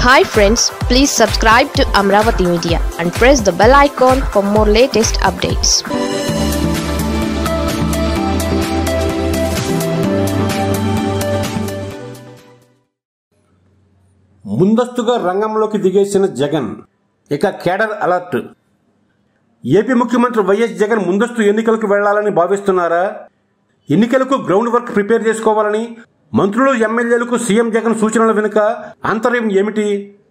hi friends please subscribe to Amaravati media and press the bell icon for more latest updates ముందస్తుగా రంగంలోకి దిగేసిన జగన్ ఇక cadre alert AP ముఖ్యమంత్రి YS Jagan ముందస్తు ఎన్నికలకు వెళ్లాలని భావిస్తున్నారా ఎన్నికలకు గ్రౌండ్ వర్క్ ప్రిపేర్ చేసుకోవాలని మంత్రులు ఎమ్మెల్యేలకు సీఎం జగన్ సూచనల వెనుక ఆంతర్యం ఏమిటి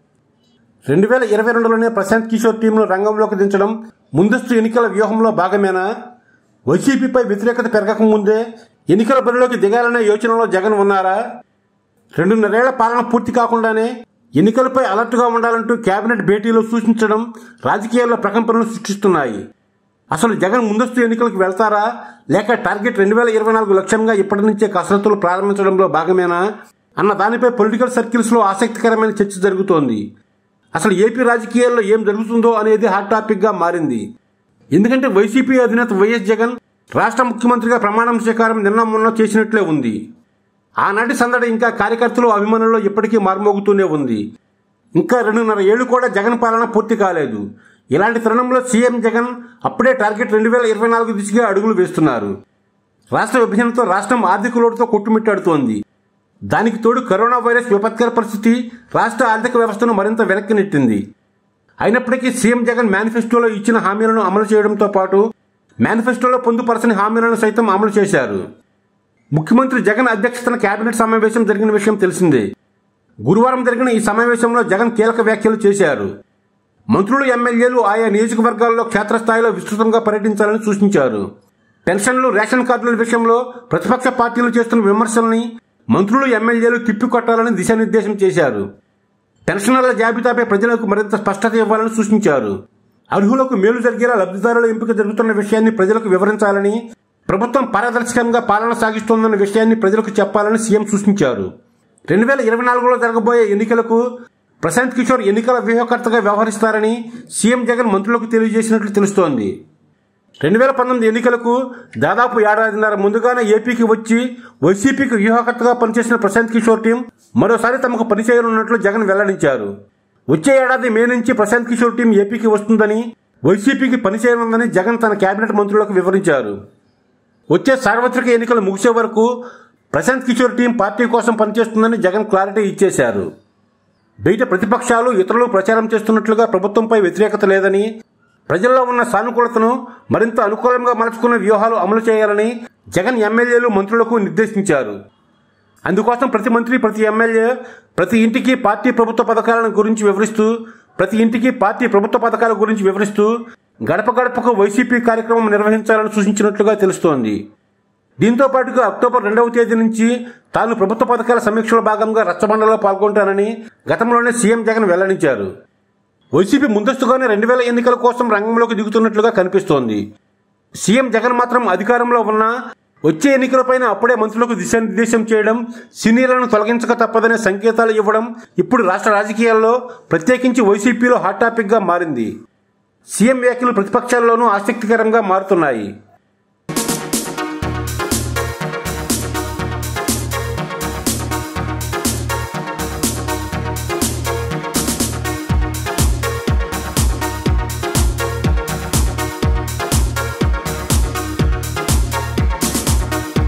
రెండు వేల ఇరవై రెండులోనే ప్రశాంత్ కిషోర్ టీంను రంగంలోకి దించడం ముందస్తు ఎన్నికల వ్యూహంలో భాగమేనా వైసీపీపై వ్యతిరేకత పెరగక ముందే ఎన్నికల బరిలోకి దిగాలనే యోచనలో జగన్ ఉన్నారా రెండున్నరేళ్ల పాలన పూర్తి కాకుండానే ఎన్నికలపై అలర్ట్గా ఉండాలంటూ కేబినెట్ భేటీలో సూచించడం రాజకీయాల్లో ప్రకంపనలు సృష్టిస్తున్నాయి అసలు జగన్ ముందస్తు ఎన్నికలకు వెళ్తారా లేక టార్గెట్ రెండు వేల ఇరవై నాలుగు లక్ష్యంగా ఇప్పటి నుంచే కసరత్తులు ప్రారంభించడంలో భాగమేనా అన్న దానిపై పొలిటికల్ సర్కిల్స్లో ఆసక్తికరమైన చర్చ జరుగుతోంది అసలు ఏపీ రాజకీయాల్లో ఏం జరుగుతుందో అనేది హాట్ టాపిక్గా మారింది ఎందుకంటే వైసీపీ అధినేత వైఎస్ జగన్ రాష్ట్ర ముఖ్యమంత్రిగా ప్రమాణం స్వీకారం నిన్న మొన్న చేసినట్లే ఉంది ఆనాటి సందడి ఇంకా కార్యకర్తలు అభిమానుల్లో ఇప్పటికీ మార్మోగుతూనే ఉంది ఇంకా రెండున్నర ఏళ్లు కూడా జగన్ పాలన పూర్తి కాలేదు ఇలాంటి తరుణంలో సీఎం జగన్ అప్పుడే టార్గెట్ రెండు వేల ఇరవై నాలుగు దిశగా అడుగులు వేస్తున్నారు రాష్ట్ర విభజనతో రాష్ట్రం ఆర్థిక లోటుతో కొట్టుమిట్టాడుతోంది దానికి తోడు కరోనా వైరస్ విపత్కర పరిస్థితి రాష్ట్ర ఆర్థిక వ్యవస్థను మరింత వెనక్కి నెట్టింది అయినప్పటికీ సీఎం జగన్ మేనిఫెస్టోలో ఇచ్చిన హామీలను అమలు చేయడంతో పాటు మేనిఫెస్టోలో పొందుపరచని హామీలను సైతం అమలు చేశారు ముఖ్యమంత్రి జగన్ అధ్యక్షతన కేబినెట్ సమావేశం జరిగిన విషయం తెలిసిందే గురువారం జరిగిన ఈ సమావేశంలో జగన్ కీలక వ్యాఖ్యలు చేశారు మంత్రులు ఎమ్మెల్యేలు ఆయా నియోజకవర్గాల్లో క్షేత్రస్థాయిలో విస్తృతంగా పర్యటించాలని సూచించారు పెన్షన్లు రేషన్ కార్డుల విషయంలో ప్రతిపక్ష పార్టీలు చేస్తున్న విమర్శల్ని మంత్రులు ఎమ్మెల్యేలు తిప్పికొట్టాలని దిశానిర్దేశం చేశారు పెన్షనర్ల జాబితాపై ప్రజలకు మరింత స్పష్టత ఇవ్వాలని సూచించారు అర్హులకు మేలు జరిగేలా లబ్ధిదారుల ఎంపిక జరుగుతున్న విషయాన్ని ప్రజలకు వివరించాలని ప్రభుత్వం పారదర్శకంగా పాలన సాగిస్తోందన్న విషయాన్ని ప్రజలకు చెప్పాలని సీఎం సూచించారు రెండు వేల ఇరవై నాలుగులో జరగబోయే ఎన్నికలకు ప్రశాంత్ కిషోర్ ఎన్నికల వ్యూహకర్తగా వ్యవహరిస్తారని సీఎం జగన్ మంత్రులకు తెలియజేసినట్లు తెలుస్తోంది రెండు వేల పంతొమ్మిది ఎన్నికలకు దాదాపు ఏడాదిన్నర ముందుగానే ఏపీకి వచ్చి వైసీపీకి వ్యూహకర్తగా పనిచేసిన ప్రశాంత్ కిషోర్ టీం మరోసారి తమకు పనిచేయనున్నట్లు జగన్ వెల్లడించారు వచ్చే ఏడాది మే నుంచి ప్రశాంత్ కిషోర్ టీం ఏపీకి వస్తుందని వైసీపీకి పనిచేయనుందని జగన్ తన కేబినెట్ మంత్రులకు వివరించారు వచ్చే సార్వత్రిక ఎన్నికలు ముగిసే వరకు ప్రశాంత్ కిషోర్ టీం పార్టీ కోసం పనిచేస్తుందని జగన్ క్లారిటీ ఇచ్చేశారు బయట ప్రతిపక్షాలు ఇతరులు ప్రచారం చేస్తున్నట్లుగా ప్రభుత్వంపై వ్యతిరేకత లేదని ప్రజల్లో ఉన్న సానుకూలతను మరింత అనుకూలంగా మలుచుకున్న వ్యూహాలు అమలు చేయాలని జగన్ ఎమ్మెల్యేలు మంత్రులకు నిర్దేశించారు అందుకోసం ప్రతి మంత్రి ప్రతి ఎమ్మెల్యే ప్రతి ఇంటికి పార్టీ ప్రభుత్వ పథకాలను గురించి వివరిస్తూ ప్రతి ఇంటికి పార్టీ ప్రభుత్వ పథకాల గురించి వివరిస్తూ గడప గడపకు వైసీపీ కార్యక్రమం నిర్వహించాలని సూచించినట్లుగా తెలుస్తోంది దీంతో పాటుగా అక్టోబర్ రెండవ తేదీ నుంచి తాను ప్రభుత్వ పథకాల సమీక్షలో భాగంగా రచ్చబండలో పాల్గొంటానని గతంలోనే సీఎం జగన్ వెల్లడించారు వైసీపీ ముందస్తుగానే రెండు వేల ఎన్నికల కోసం రంగంలోకి దిగుతున్నట్లుగా కనిపిస్తోంది సీఎం జగన్ మాత్రం అధికారంలో ఉన్న వచ్చే ఎన్నికలపైన అప్పుడే మంత్రులకు దిశానిర్దేశం చేయడం సీనియర్లను తొలగించక తప్పదనే సంకేతాలు ఇవ్వడం ఇప్పుడు రాష్ట్ర రాజకీయాల్లో ప్రత్యేకించి వైసీపీలో హాట్ టాపిక్గా మారింది సీఎం వ్యాఖ్యలు ప్రతిపక్షాల్లోనూ ఆసక్తికరంగా మారుతున్నాయి